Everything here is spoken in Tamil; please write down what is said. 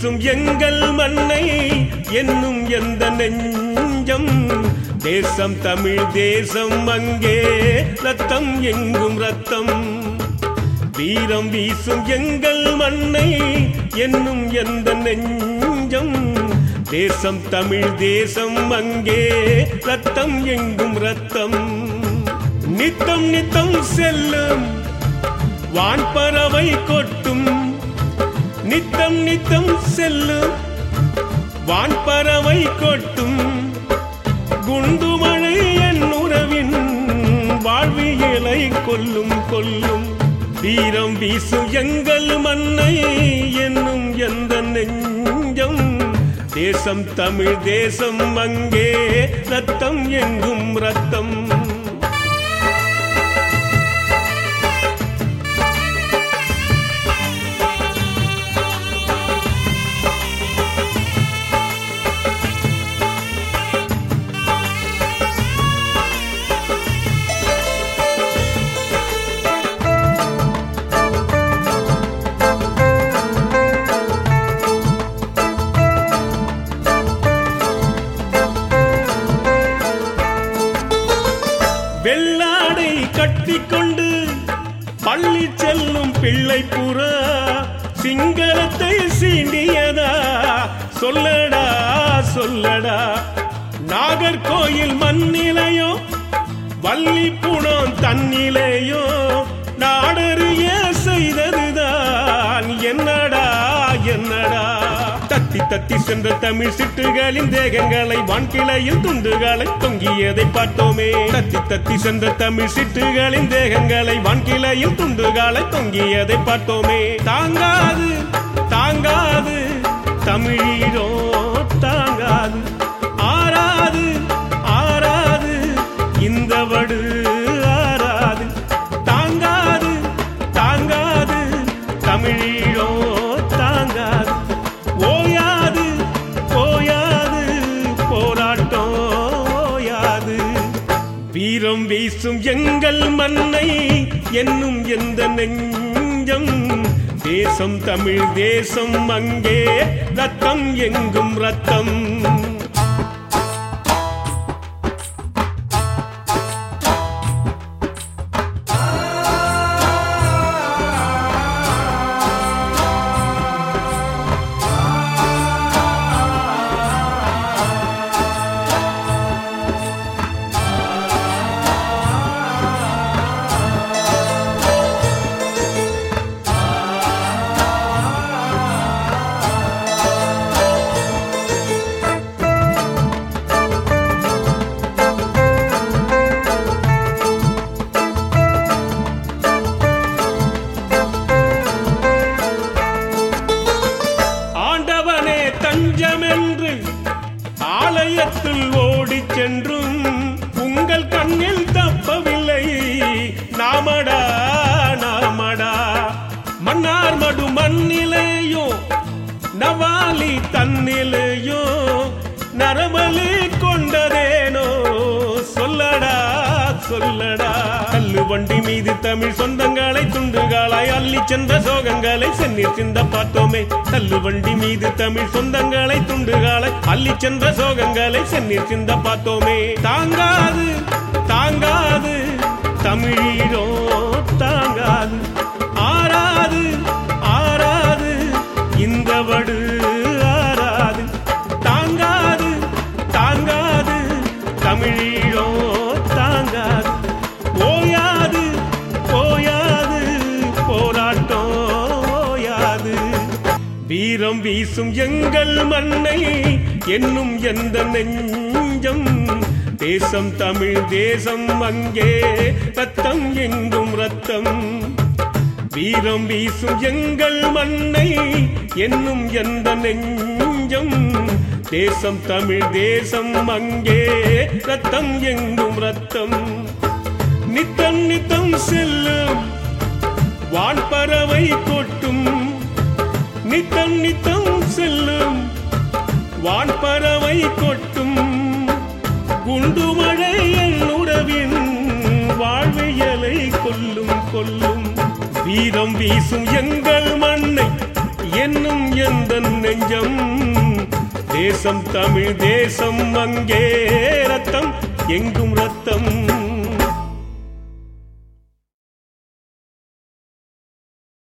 வீசும் எங்கள் மண்ணை என்னும் எந்த நெஞ்சம் தேசம் தமிழ் தேசம் அங்கே ரத்தம் எங்கும் ரத்தம் வீரம் வீசும் எங்கள் மண்ணை என்னும் எந்த நெஞ்சம் தேசம் தமிழ் தேசம் அங்கே ரத்தம் எங்கும் ரத்தம் நித்தம் நித்தம் செல்லும் வான்பறவை கொட்டும் நித்தம் நித்தம் செல்லும் வான்பறவை கொட்டும் குண்டு மழை என் உறவின் வாழ்வியலை கொல்லும் கொல்லும் வீரம் வீசும் எங்கள் மண்ணை என்னும் எந்த நெஞ்சம் தேசம் தமிழ் தேசம் அங்கே ரத்தம் எங்கும் ரத்தம் வெள்ளாடை கட்டிக்கொண்டு பள்ளி செல்லும் பிள்ளை புறா சிங்களத்தை சீண்டியதா சொல்லடா சொல்லடா நாகர்கோயில் மண்ணிலையோ வள்ளி புணம் தன்னிலையோ நாடறிய செய்ததுதான் என்னடா என்னடா தத்தி தத்தி சென்ற தமிழ் சிட்டுகளின் தேகங்களை வான்கிளையில் துண்டுகளை தொங்கியதை பார்த்தோமே தத்தி தத்தி சென்ற தமிழ் சிட்டுகளின் தேகங்களை வான்கிளையில் துண்டுகளை தொங்கியதை பார்த்தோமே தாங்காது தாங்காது தமிழீரோ தாங்காது ஆறாது ஆறாது இந்த வடு ஆறாது தாங்காது தாங்காது தமிழீழோ தாங்காது ஓயாது ஓயாது போராட்டம் ஓயாது வீரம் வீசும் எங்கள் மண்ணை என்னும் எந்த நெஞ்சம் தேசம் தமிழ் தேசம் அங்கே ரத்தம் எங்கும் ரத்தம் ஆண்டவனே தஞ்சமென்று ஆலயத்தில் ஓடிச் சென்றும் உங்கள் கண்ணில் தப்பவில்லை நாமடா நாமடா மன்னார் மடு மண்ணிலேயோ நவாலி தன்னிலேயோ நரமலி கொண்டதேனோ சொல்லடா சொல்லடா கல்லு வண்டி மீது தமிழ் சொந்தங்களை துண்டுகளாய் அள்ளி சென்ற சோகங்களை சென்னீர் சிந்த பார்த்தோமே கல்லு வண்டி மீது தமிழ் சொந்தங்களை துண்டுகளை அள்ளி சென்ற சோகங்களை சென்னீர் சிந்த பார்த்தோமே தாங்காது தாங்காது தமிழீரோ தாங்காது ஆறாது ஆறாது இந்த வடு ஆறாது தாங்காது தாங்காது தமிழீழோ தாங்காது ஓயாது ஓயாது போராட்டம் ஓயாது வீரம் வீசும் எங்கள் மண்ணை என்னும் எந்த நெஞ்சம் தேசம் தமிழ் தேசம் அங்கே ரத்தம் எங்கும் ரத்தம் வீரம் வீசும் எங்கள் மண்ணை என்னும் எந்த நெஞ்சம் தேசம் தமிழ் தேசம் அங்கே ரத்தம் எங்கும் ரத்தம் நித்தம் நித்தம் செல்லும் வான்பறவை கொட்டும் நித்தம் நித்தம் செல்லும் வான்பறவை கொட்டும் குண்டு மழை என் உறவின் வாழ்வியலை கொல்லும் கொல்லும் வீரம் வீசும் எங்கள் மண்ணை என்னும் எந்த நெஞ்சம் தஞ்சம் தேசம் தமிழ் தேசம் அங்கே ரத்தம் எங்கும் ரத்தம்